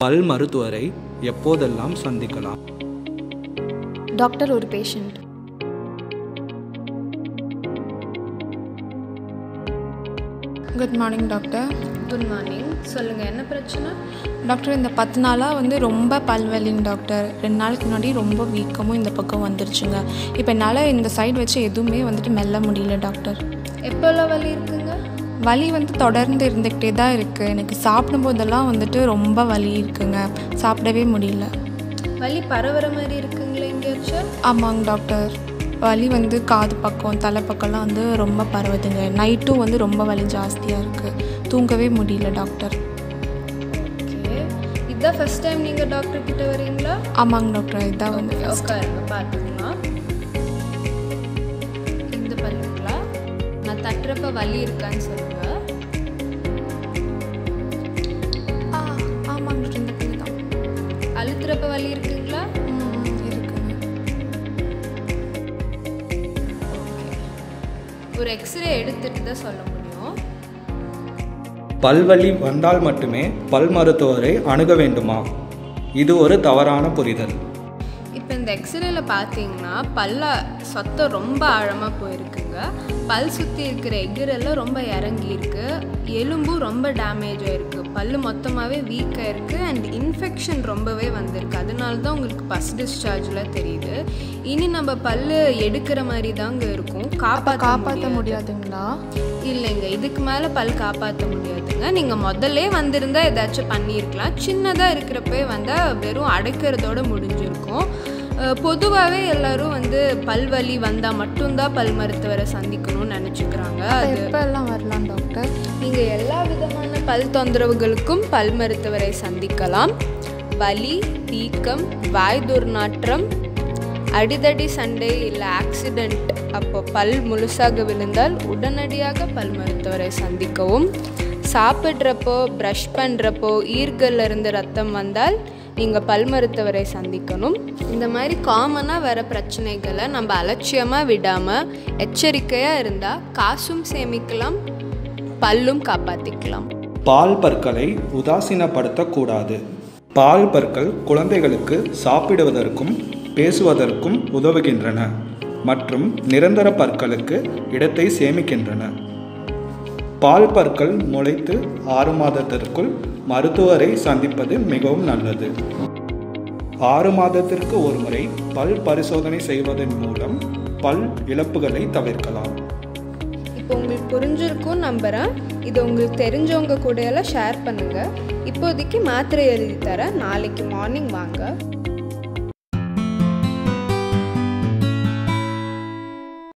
பல் மருத்துவரை எப்போதெல்லாம் சந்திக்கலாம் டாக்டர் ஒரு patient good morning doctor good morning சொல்லுங்கள் என்ன பிரச்சனை டாக்டர் இந்த பத்து நாளாக வந்து ரொம்ப பல்வலிங்க டாக்டர் ரெண்டு நாளுக்கு முன்னாடி ரொம்ப வீக்கமும் இந்த பக்கம் வந்துருச்சுங்க இப்போ என்னால் இந்த சைடு வச்சு எதுவுமே வந்துட்டு மெல்ல முடியல டாக்டர் எப்போல்லாம் வலி இருக்குங்க வலி வந்து தொடர்ந்து இருந்துக்கிட்டே தான் இருக்குது எனக்கு சாப்பிடும்போதெல்லாம் வந்துட்டு ரொம்ப வலி இருக்குங்க சாப்பிடவே முடியல வலி பரவுற மாதிரி இருக்குங்களா எங்கேயாச்சும் ஆமாங்க டாக்டர் வலி வந்து காது பக்கம் தலை பக்கம்லாம் வந்து ரொம்ப பரவுதுங்க நைட்டும் வந்து ரொம்ப வலி ஜாஸ்தியாக இருக்குது தூங்கவே முடியல டாக்டர் ஓகே இதுதான் ஃபர்ஸ்ட் டைம் நீங்கள் டாக்டர் கிட்ட வரீங்களா ஆமாங்க டாக்டர் இதான் வந்து ஓகே உட்காருங்க பார்த்துக்கலாம் இந்த பல்லுங்களா நான் தட்டுறப்ப வலி இருக்கான்னு சொல்லுங்கள் ஆ ஆமாங்க டாக்டர் இந்த பல்லு தான் அழுத்துறப்ப வலி இருக்குங்களா ம் இருக்குங்க ஒரு எக்ஸ்ரே எடுத்துட்டு தான் சொல்ல முடியும் பல்வலி வந்தால் மட்டுமே பல் மருத்துவரை அணுக வேண்டுமா இது ஒரு தவறான புரிதல் இப்போ இந்த எக்ஸ்ரேல பார்த்தீங்கன்னா பல்ல சொத்தம் ரொம்ப ஆழமாக போயிருக்குங்க பல் சுற்றி இருக்கிற எகிரெல்லாம் ரொம்ப இறங்கி இருக்கு எலும்பும் ரொம்ப டேமேஜ் ஆயிருக்கு பல்லு மொத்தமாகவே வீக்காக இருக்குது அண்ட் இன்ஃபெக்ஷன் ரொம்பவே வந்திருக்கு அதனால தான் உங்களுக்கு பஸ் டிஸ்சார்ஜில் தெரியுது இனி நம்ம பல்லு எடுக்கிற மாதிரி தாங்க இருக்கும் காப்பாற்ற காப்பாற்ற முடியாதுங்களா இல்லைங்க இதுக்கு மேலே பல் காப்பாற்ற முடியாதுங்க நீங்கள் முதல்ல வந்திருந்தா ஏதாச்சும் பண்ணியிருக்கலாம் சின்னதாக இருக்கிறப்பே வந்தால் வெறும் அடைக்கிறதோட முடிஞ்சிருக்கும் பொதுவாகவே எல்லாரும் வந்து பல்வலி வந்தால் மட்டும்தான் பல் மருத்துவரை சந்திக்கணும்னு நினச்சிக்கிறாங்க அது எப்போல்லாம் வரலாம் டாக்டர் நீங்கள் எல்லா விதமான பல் தொந்தரவுகளுக்கும் பல் மருத்துவரை சந்திக்கலாம் வலி வீக்கம் வாய் துர்நாற்றம் அடிதடி சண்டை இல்லை ஆக்சிடெண்ட் அப்போ பல் முழுசாக விழுந்தால் உடனடியாக பல் மருத்துவரை சந்திக்கவும் சாப்பிட்றப்போ ப்ரஷ் பண்ணுறப்போ ஈர்கள்ல இருந்து ரத்தம் வந்தால் நீங்கள் பல் மருத்துவரை சந்திக்கணும் இந்த மாதிரி காமனாக வர பிரச்சனைகளை நம்ம அலட்சியமாக விடாமல் எச்சரிக்கையாக இருந்தால் காசும் சேமிக்கலாம் பல்லும் காப்பாற்றிக்கலாம் பால் பற்களை உதாசீனப்படுத்தக்கூடாது பால் பற்கள் குழந்தைகளுக்கு சாப்பிடுவதற்கும் பேசுவதற்கும் உதவுகின்றன மற்றும் நிரந்தர பற்களுக்கு இடத்தை சேமிக்கின்றன பால் பற்கள் முளைத்து ஆறு மாதத்திற்குள் மருத்துவரை சந்திப்பது மிகவும் நல்லது ஆறு மாதத்திற்கு ஒரு முறை பல் பரிசோதனை செய்வதன் மூலம் பல் இழப்புகளை தவிர்க்கலாம் இப்போ உங்களுக்கு புரிஞ்சிருக்கும் நம்புகிறேன் இது உங்களுக்கு தெரிஞ்சவங்க கூட எல்லாம் ஷேர் பண்ணுங்கள் இப்போதைக்கு மாத்திரை எழுதி தரேன் நாளைக்கு மார்னிங் வாங்க